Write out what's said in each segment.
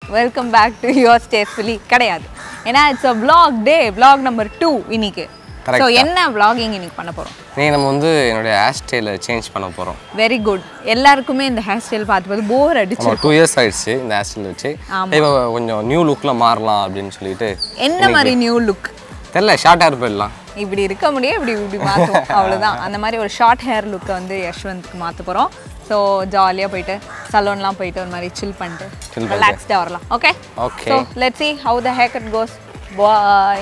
Welcome back to your ஸ்டேஸ்ஃபுல்லி கிடையாது ஏன்னா it's a vlog day vlog number two இன்னைக்கு Correct. ஸோ என்ன vlogging இன்னைக்கு பண்ண போகிறோம் நீ நம்ம வந்து என்னுடைய ஹேர் ஸ்டைலை சேஞ்ச் பண்ண போகிறோம் வெரி குட் எல்லாருக்குமே இந்த ஹேர் ஸ்டைல் பார்த்து பார்த்து போர் அடிச்சு நம்ம டூ இயர்ஸ் ஆயிடுச்சு இந்த ஹேர் ஸ்டைல் வச்சு ஆமா. இப்போ கொஞ்சம் நியூ லுக்கில் மாறலாம் அப்படின்னு சொல்லிட்டு என்ன மாதிரி நியூ லுக் தெரில ஷார்ட் ஹேர் போயிடலாம் இப்படி இருக்க முடியும் இப்படி இப்படி மாற்றுவோம் அவ்வளோதான் அந்த மாதிரி ஒரு ஷார்ட் ஹேர் லுக்கை வந்து யஷ்வந்த்க்கு மாற்ற போகிறோம் ஸோ ஜாலியாக போயிட்டு சலூன்லாம் போயிட்டு ஒரு மாதிரி சில் பண்ணிட்டு Chill பண்ணிட்டு. ரிலாக்ஸ்டாக வரலாம் okay Okay. So let see how the hair cut goes bye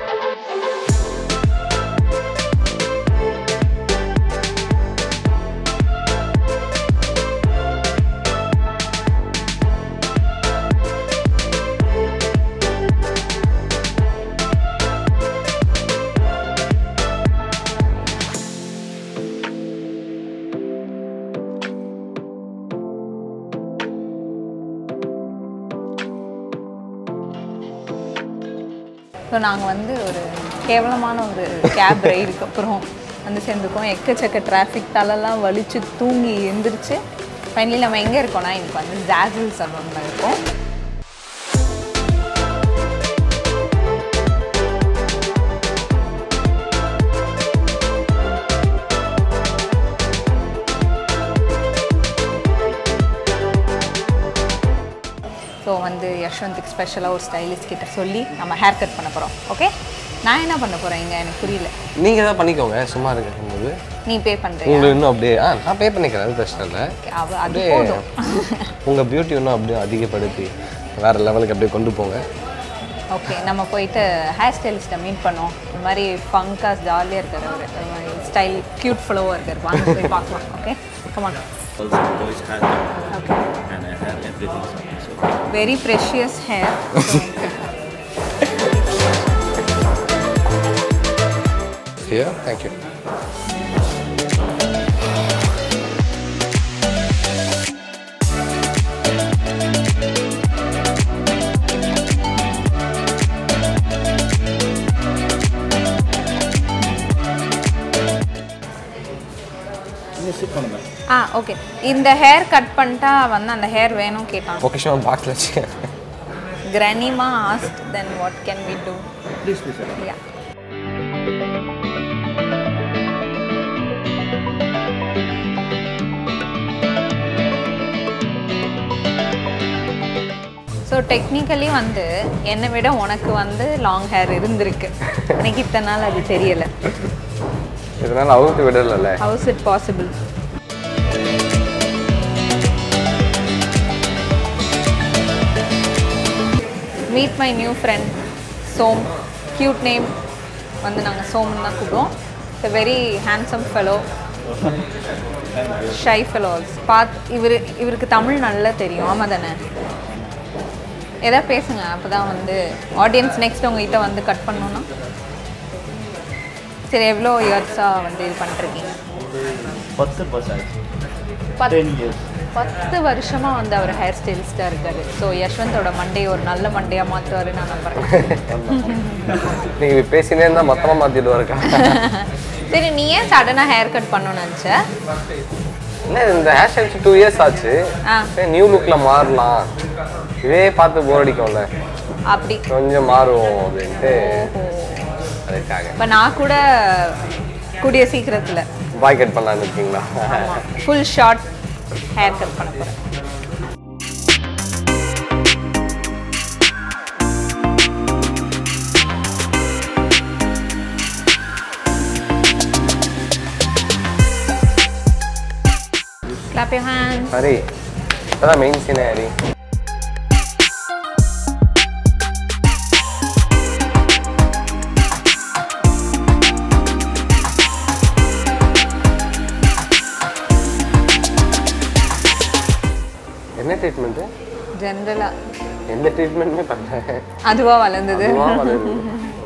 so நாங்கள் வந்து ஒரு கேவலமான ஒரு கேப் ரைடுக்கு அப்புறம் வந்து சேர்ந்துருக்கோம் எக்கச்சக்க டிராஃபிக் தலைலாம் வலிச்சு தூங்கி எந்திரிச்சு ஃபைனலி நம்ம எங்கே இருக்கோம்னா இன்னைக்கு வந்து ஜாசில் சலூனில் இருக்கோம் ஸோ வந்து யஷ்வந்த்க்கு ஸ்பெஷலாக ஒரு ஸ்டைலிஸ்ட் கிட்ட சொல்லி நம்ம ஹேர் கட் பண்ண போகிறோம் ஓகே நான் என்ன பண்ண போகிறேன் இங்கே எனக்கு புரியல நீங்கள் தான் பண்ணிக்கோங்க சும்மா இருக்கும்போது நீ பே பண்ணுறியா உங்களுக்கு இன்னும் அப்படியே ஆ நான் பே பண்ணிக்கிறேன் அது பிரச்சனை இல்லை அவ அது அப்படியே போதும் உங்கள் பியூட்டி இன்னும் அப்படியே அதிகப்படுத்தி வேறு லெவலுக்கு அப்படியே கொண்டு போங்க ஓகே நம்ம போயிட்டு ஹேர் ஸ்டைலிஸ்ட்டை மீட் பண்ணோம் இந்த மாதிரி ஃபங்காஸ் ஜாலியாக இருக்கார் அவர் ஒரு மாதிரி ஸ்டைல் க்யூட் ஃப்ளோவாக இருக்கார் வாங்க போய் பார்க்கலாம் okay come on Also boys haircut okay and I have everything. So very precious hair here thank you you sit on that. Ah okay இந்த ஹேர் கட் பண்ணிட்டா வந்து அந்த ஹேர் வேணும் கேட்டான் ஓகே ஷோன் பாக்ஸில் வச்சுக்கேன் கிரானிமா asked then what can we do Please, please. sir. Yeah so technically வந்து என்னை விட உனக்கு வந்து லாங் ஹேர் இருந்திருக்கு எனக்கு இத்தனை நாள் அது தெரியலை இதனால் அவுத்து விடலைல்ல how's it possible meet my new friend Som cute name வந்து நாங்கள் சோம்னு தான் கூப்பிடுவோம் it's very handsome fellow shy fellows both இவர் இவருக்கு தமிழ் நல்லா தெரியும் ஆமாம் தானே எதாவது பேசுங்க அப்போ தான் வந்து ஆடியன்ஸ் நெக்ஸ்ட் உங்ககிட்ட வந்து கட் பண்ணோன்னா சரி எவ்வளோ இயர்ஸாக வந்து இது பண்ணிருக்கீங்க பத்து பர்சன்ட் பத்- டென் இயர்ஸ் பத்து வருஷமா வந்து அவர் ஹேர் ஸ்டைலிஸ்டாக இருக்காரு ஸோ யஷ்வந்தோட மண்டே ஒரு நல்ல மண்டையாக மாற்றுவாரு நான் நம்புறேன் நீங்கள் பேசினே இருந்தால் மொத்தமாக மாற்றிடுவாருக்கா சரி நீ ஏன் சடனாக ஹேர் கட் பண்ணணும்னு நினச்ச இல்லை இந்த ஹேர் ஸ்டைல் டூ இயர்ஸ் ஆச்சு ஆ நியூ லுக்கில் மாறலாம் இதே பார்த்து போர் அடிக்கும்ல அப்படி கொஞ்சம் மாறுவோம் அப்படின்ட்டு அதுக்காக இப்போ நான் கூட கூடிய சீக்கிரத்தில் பாய் கட் பண்ணலான்னு இருக்கீங்களா ஃபுல் ஷார்ட் ஹேர் கட் பண்ண போகிறேன் Clap your hands. சரி இப்போதான் மெயின் சீனே ஹரி என்ன ட்ரீட்மெண்ட்டு ஜென்ரலாக எந்த ட்ரீட்மெண்ட்டுமே பண்ணல அதுவா வளர்ந்தது அதுவா வளருது.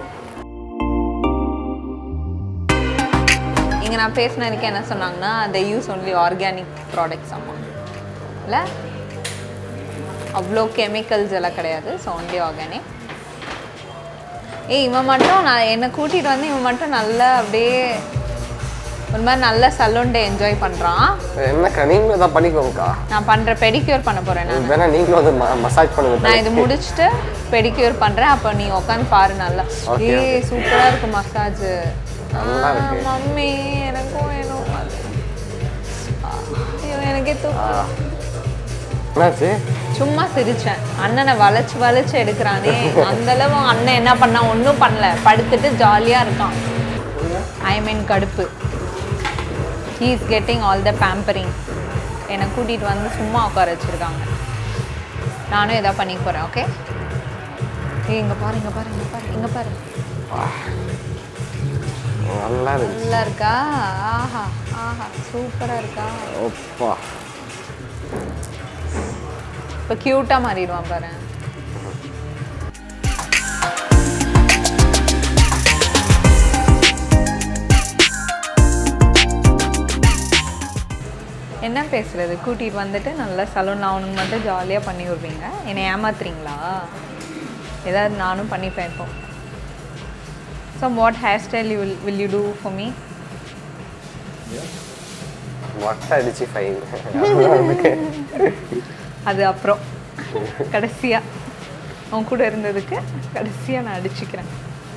இங்கே நான் பேசின வரைக்கும் என்ன சொன்னாங்கன்னா they use only organic products ஆமாம் இல்லை அவ்வளோ கெமிக்கல்ஸ் எல்லாம் கிடையாது ஸோ ஒன்லி ஆர்கானிக் ஏய் இவன் மட்டும் நான் என்னை கூட்டிகிட்டு வந்து இவன் மட்டும் நல்லா அப்படியே ஒரு மாதிரி நல்ல சலூன் டே என்ஜாய் பண்ணுறான் என்னக்கா நீங்களும் தான் பண்ணிக்கோங்கக்கா நான் பண்ணுற பெடிக்யூர் பண்ண போகிறேன் நான் வேணா நீங்களும் வந்து மசாஜ் பண்ணுங்க நான் இது முடிச்சுட்டு பெடிக்யூர் பண்ணுறேன் அப்போ நீ உட்காந்து பாரு நல்லா Okay, ஏய் சூப்பராக இருக்கு மசாஜ் நல்லா இருக்கு. மம்மி எனக்கும் வேணும் அது ஆ, ஐயோ, எனக்கே தூக்கம் என்னாச்சு சும்மா சிரிச்சேன் அண்ணனை வளைச்சு வளைச்சு எடுக்கிறானே அந்த அளவு அண்ணன் என்ன பண்ணா ஒன்றும் பண்ணல படுத்துட்டு ஜாலியாக இருக்கான் ஐ மீன் கடுப்பு he is getting all the pampering என்னை கூட்டிகிட்டு வந்து சும்மா உட்கார வச்சுருக்காங்க நானும் எதாவது பண்ணிக்க போகிறேன் ஓகே ஏய் இங்கே பாரு இங்கே பாரு இங்கே பாரு இங்கே பாரு நல்லா இருக்கு நல்லா இருக்கா ஆஹா ஆஹா சூப்பராக இருக்கா ஓப்பா இப்போ க்யூட்டாக மாறிடுவான் பாரு என்ன பேசுறது கூட்டிகிட்டு வந்துட்டு நல்லா சலூன் அவனுக்கு மட்டும் ஜாலியாக பண்ணி விடுவீங்க என்னை ஏமாத்துறீங்களா ஏதாவது நானும் பண்ணிப்பேன் இப்போ so what hair style you will will you do for me மொட்டை அடிச்சு ஃபைன் அது அப்புறம் கடைசியாக அவன் கூட இருந்ததுக்கு கடைசியாக நான் அடிச்சுக்கிறேன்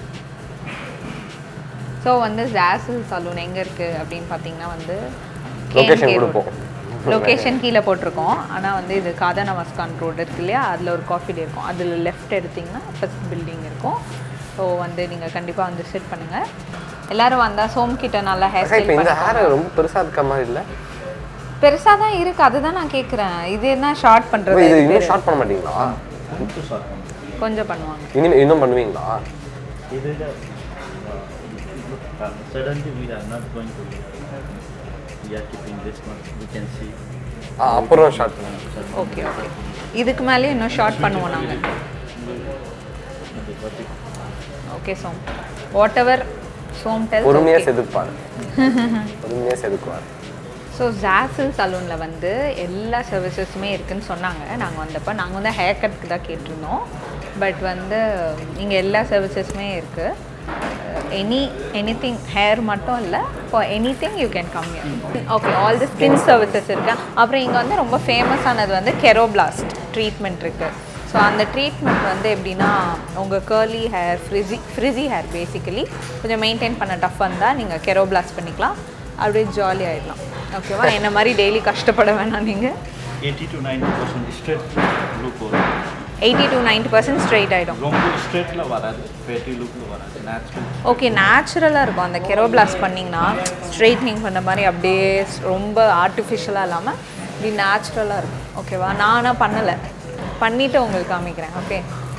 ஸோ வந்து ஜாசில் சலூன் எங்கே இருக்குது அப்படின்னு பார்த்தீங்கன்னா வந்து லொகேஷன் கொடுப்போம் லொக்கேஷன் கீழே போட்டிருக்கோம் ஆனால் வந்து இது காதா நமஸ்கான் ரோடு இருக்கு இல்லையா அதில் ஒரு காஃபி டே இருக்கும் அதில் லெஃப்ட் எடுத்திங்கன்னா ஃபர்ஸ்ட் பில்டிங் இருக்கும் ஸோ வந்து நீங்கள் கண்டிப்பாக வந்து விசிட் பண்ணுங்கள் எல்லாரும் வந்தால் சோம் கிட்ட நல்லா ஹேர் அக்கா, இப்போ ஸ்டைல் இந்த ஹேர் ரொம்ப பெருசா இருக்க மாதிரி இல்ல பெருசாக தான் இருக்குது அதுதான் நான் கேட்குறேன் இது என்ன ஷார்ட் ஓ, பண்ணுறது இது இன்னும் ஷார்ட் பண்ண மாட்டீங்களா Muito só. கொஞ்சம் பண்ணுவாங்க இனிமே இன்னும் பண்ணுவீங்களா Either the, uh, suddenly we are not going to. We are keeping this one. We can see. ஆ, அப்புறம் ஷார்ட் ஓகே ஓகே இதுக்கு மேலே இன்னும் ஷார்ட் பண்ணுவோம் நாங்கள் Okay, what is okay Som whatever Som tell பொறுமையா செதுப்பாரு பொறுமையா செதுக்குவார் ஸோ ஜாசில் சலூனில் வந்து எல்லா சர்வீசஸுமே இருக்குன்னு சொன்னாங்க நாங்கள் வந்தப்போ நாங்கள் வந்து ஹேர் கட்க்கு தான் கேட்டிருந்தோம் பட் வந்து இங்கே எல்லா சர்வீசஸுமே இருக்குது எனி எனி திங் ஹேர் மட்டும் இல்லை for anything you can come okay all the skin services இருக்கு அப்புறம் இங்கே வந்து ரொம்ப ஃபேமஸானது வந்து கெரோபிளாஸ்ட் ட்ரீட்மெண்ட் இருக்குது ஸோ அந்த ட்ரீட்மெண்ட் வந்து எப்படின்னா உங்கள் curly hair frizzy frizzy hair basically கொஞ்சம் மெயின்டைன் பண்ண டஃப் இருந்தால் நீங்கள் கெரோபிளாஸ்ட் பண்ணிக்கலாம் அப்படியே ஜாலி ஆகிடலாம் ஓகேவா என்ன மாதிரி டெய்லி கஷ்டப்பட வேணாம் நீங்கள் 80 to 90 percent straight look வரும் eighty to ninety percent straight ஆகிடும் ரொம்ப ஸ்ட்ரெயிட்ல வராது ஃபேட்டி லுக்ல வராது நேச்சுரல் ஓகே நேச்சுரலாக இருக்கும் அந்த கெரோபிளாஸ்ட் பண்ணிங்கன்னா ஸ்ட்ரைட்னிங் பண்ண மாதிரி அப்படியே ரொம்ப ஆர்டிஃபிஷியலாக இல்லாமல் இப்படி நேச்சுரலாக இருக்கும் ஓகேவா நான் ஆனால் பண்ணலை பண்ணிவிட்டு உங்களுக்கு காமிக்கிறேன் ஓகே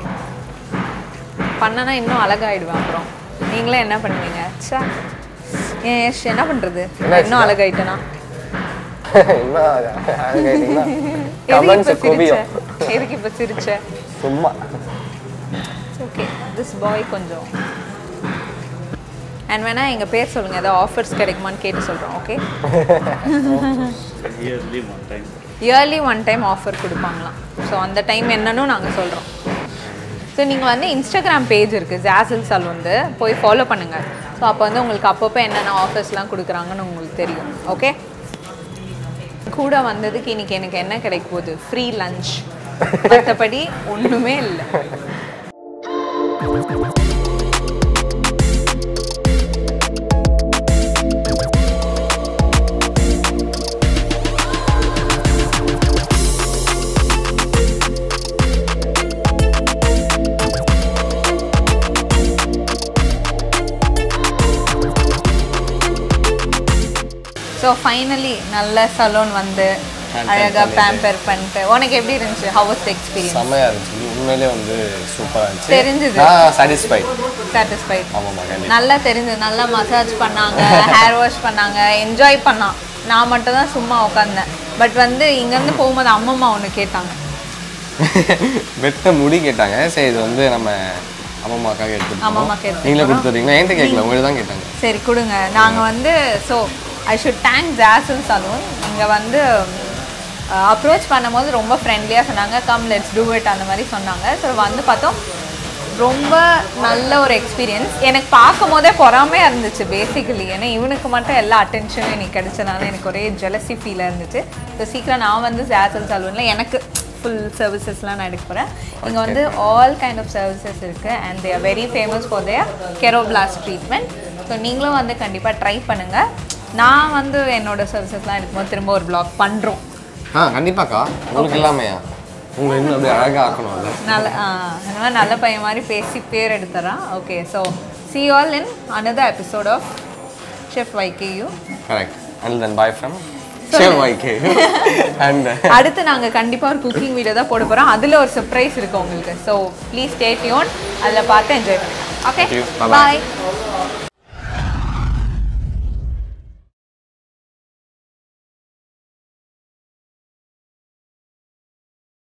பண்ணனா இன்னும் அழகாயிடுவேன் அப்புறம் நீங்களே என்ன பண்ணுவீங்க சே ஏன் யஷ், என்ன பண்ணுறது என்னாச்சு? இன்னும் அழகாயிட்டேனா என்ன கேட்டீங்கன்னா எதுக்கு கமெண்ட்ஸ் இப்போ சிரிச்ச குவியும் எதுக்கு இப்போ சிரிச்ச சும்மா ஓகே திஸ் பாய் கொஞ்சம் அண்ட் வேணா எங்கள் பேர் சொல்லுங்கள் ஏதாவது ஆஃபர்ஸ் கிடைக்குமான்னு கேட்டு சொல்கிறோம் okay early one time early one time offer கொடுப்பாங்களாம் ஸோ அந்த டைம் என்னன்னு நாங்கள் சொல்கிறோம் ஸோ நீங்கள் வந்து இன்ஸ்டாகிராம் பேஜ் இருக்குது ஜாசில் சலூந்து போய் ஃபாலோ பண்ணுங்கள் ஸோ அப்போ வந்து உங்களுக்கு அப்பப்போ என்னென்ன ஆஃபர்ஸ்லாம் கொடுக்குறாங்கன்னு உங்களுக்கு தெரியும் ஓகே கூட வந்ததுக்கு இன்னைக்கு எனக்கு என்ன கிடைக்க போகுது ஃப்ரீ லஞ்ச் மற்றபடி ஒன்றுமே இல்லை ஸோ ஃபைனலி நல்ல சலூன் வந்து அழகாக பேம்பர் பண்ணிட்டு உனக்கு எப்படி இருந்துச்சு ஹவுஸ் எக்ஸ்பீரியன்ஸ் செம்மையா இருந்துச்சு உண்மையிலே வந்து சூப்பரா இருந்துச்சு தெரிஞ்சது. நான் சாட்டிஸ்ஃபைட் சாட்டிஸ்ஃபைட் ஆமாம்மா கண்டிப்பா நல்லா தெரிஞ்சது நல்லா மசாஜ் பண்ணாங்க ஹேர் வாஷ் பண்ணாங்க என்ஜாய் பண்ணான் நான் மட்டும் தான் சும்மா உட்காந்தேன் பட் வந்து இங்கேருந்து போகும்போது அம்மம்மா ஒன்று கேட்டாங்க வெட்ட முடி கேட்டாங்க சரி இது வந்து நம்ம அம்மாக்காக எடுத்துட்டு அம்மம்மாக்கு போனோம். எடுத்துட்டு நீங்களே போனோம். கொடுத்துறீங்களா என்கிட்ட கேட்கல உங்கள்ட்ட தான் கேட்டாங்க சரி கொடுங்க நாங்கள் வந்து ஸோ ஐ ஷுட் தேங்க் ஜாசல் சலூன் இங்கே வந்து அப்ரோச் பண்ணும்போது ரொம்ப ஃப்ரெண்ட்லியாக சொன்னாங்க கம் லெட்ஸ் டூ இட் அந்த மாதிரி சொன்னாங்க ஸோ வந்து பார்த்தோம் ரொம்ப நல்ல ஒரு எக்ஸ்பீரியன்ஸ் எனக்கு பார்க்கும் போதே பொறாமையாக இருந்துச்சு பேசிக்கலி ஏன்னா இவனுக்கு மட்டும் எல்லா அட்டென்ஷனும் எனக்கு கிடைச்சனால எனக்கு ஒரே ஜெலசி ஃபீலாக இருந்துச்சு ஸோ சீக்கிரம் நான் வந்து ஜாசல் சால்வனில் எனக்கு ஃபுல் சர்வீசஸ்லாம் நான் எடுக்க போகிறேன் இங்கே வந்து ஆல் கைண்ட் ஆஃப் சர்வீசஸ் இருக்குது and they are very famous for their Keroplast treatment so நீங்களும் வந்து கண்டிப்பாக ட்ரை பண்ணுங்கள் நான் வந்து என்னோட சர்வீசஸ்லாம் எடுக்கும்போது திரும்ப ஒரு ப்ளாக் பண்ணுறோம் ஆ கண்டிப்பாக்கா உங்களுக்கு இல்லாமையா உங்களை இன்னும் அப்படியே அழகாக ஆக்கணும்ல நல்ல ஆ, இந்த மாதிரி நல்ல பையன் மாதிரி பேசி பேர் எடுத்துறான் okay so see all in another episode of chef வைகேயூ correct and then bye from சேவ் வைக்கே அண்ட் அடுத்து நாங்கள் கண்டிப்பாக ஒரு குக்கிங் வீடியோ தான் போட போகிறோம் அதில் ஒரு சர்ப்ரைஸ் இருக்குது உங்களுக்கு ஸோ ப்ளீஸ் ஸ்டே டியூன் அதில் பார்த்து என்ஜாய் பண்ணுங்க okay Thank you. Bye-bye. Bye